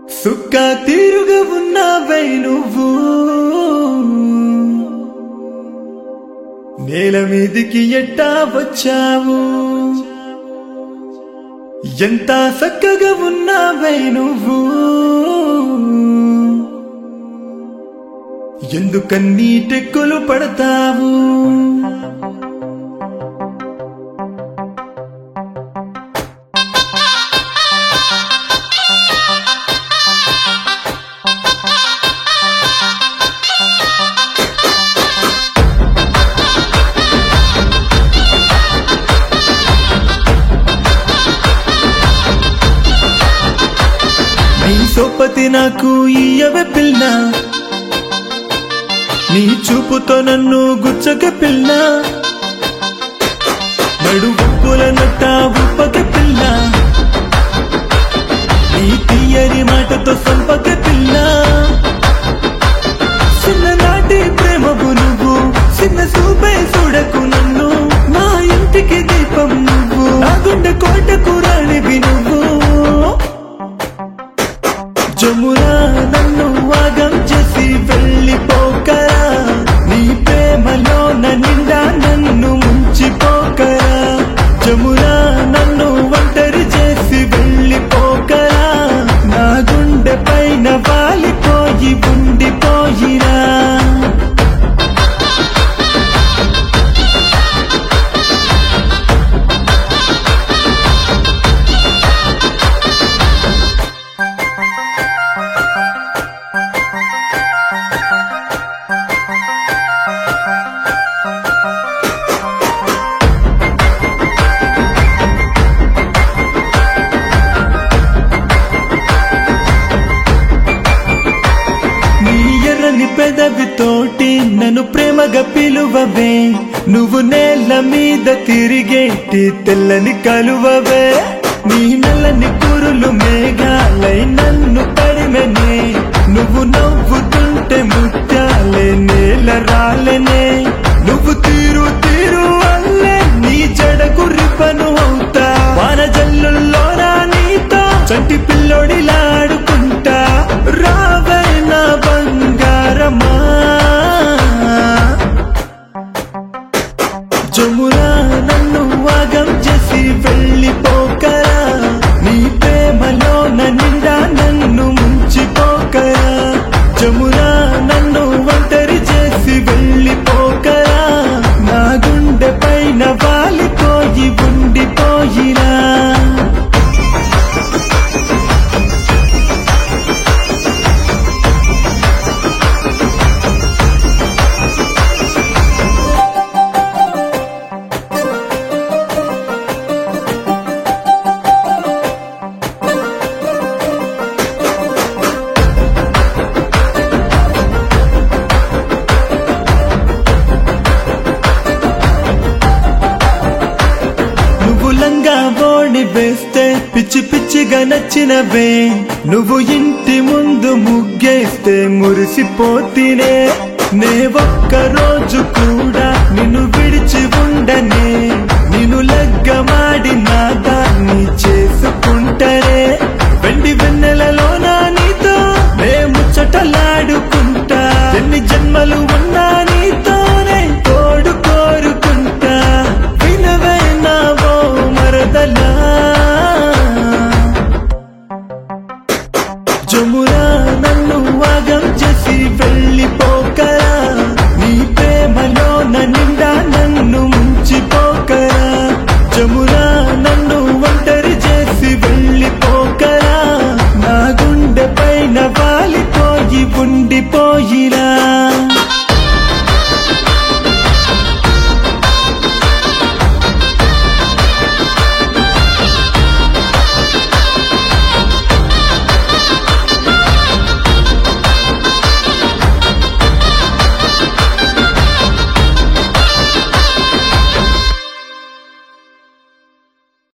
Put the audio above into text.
సుక్క తీరుగా ఉన్నావై నువ్వు నేల మీదికి ఎట్టా వచ్చావు ఎంత చక్కగా ఉన్నావై నువ్వు ఎందుకన్నీ టెక్కులు పడతావు నీ సోపతి నాకు ఇయ్యవే పిల్ల నీ చూపుతో నన్ను గుచ్చక పిల్ల నడు ఉప్పుల నట్ట ఉప్పక పిల్ల నీ తీయని మాటతో సంపక పిల్ల చిన్ననాటి ప్రేమకు నువ్వు చిన్న చూపే చూడకు నన్ను నా ఇంటికి దీపం నువ్వు నా గుండె కోటకు రాణివి నువ్వు జమునా నన్ను వాగం చేసి వెళ్ళిపోకరా నీ ప్రేమలో నిండా నన్ను ముంచిపోకరా జమునా నన్ను ఒంటరి చేసి వెళ్ళిపోకరా నా గుండె పైన వాలిపోయి ఉండిపోయినా నీ ఎర్రని పెదవితోటి నన్ను ప్రేమగా పిలువవే నువ్వు నేల మీద తిరిగేటి తెల్లని కలువవే నీ నల్లని కురులు మేఘాలై నన్ను తడిమెనే నువ్వు నవ్వుతుంటే ముత్యాలే నేల రాలెనే నువ్వు తీరు తీరు అల్లే నీ జడకు రిపను అవుతా వాన జల్లుల్లోనా నీతో చంటి పిల్లోడిలాడుకుంటా రావే నా బంగారమా జమునా నన్ను వాగం చేసి వెళ్ళిపోకరా నీ ప్రేమలో నిండా నన్ను ముంచిపోకరా జమునా నన్ను ఒంటరి చేసి వెళ్ళిపోకరా నా గుండె పైన వాలిపోయి ఉండిపోయినా నువ్వు లంగా బోణి వేస్తే పిచ్చి పిచ్చిగా నచ్చినవే నువ్వు ఇంటి ముందు ముగ్గేస్తే మురిసిపోతినే నే ఒక్క రోజు కూడా నిన్ను విడిచి ఉండనే నిన్ను లగ్గమాడి నా దాన్ని చేసుకుంటనే వెండి వెన్నెలలోనా నీతో నే ముచ్చటలాడుకుంటా ఎన్ని జన్మలు ఉన్నా నీతోనే తోడు కోరుకుంటా వినవే నావో మరదలా జమునా నన్ను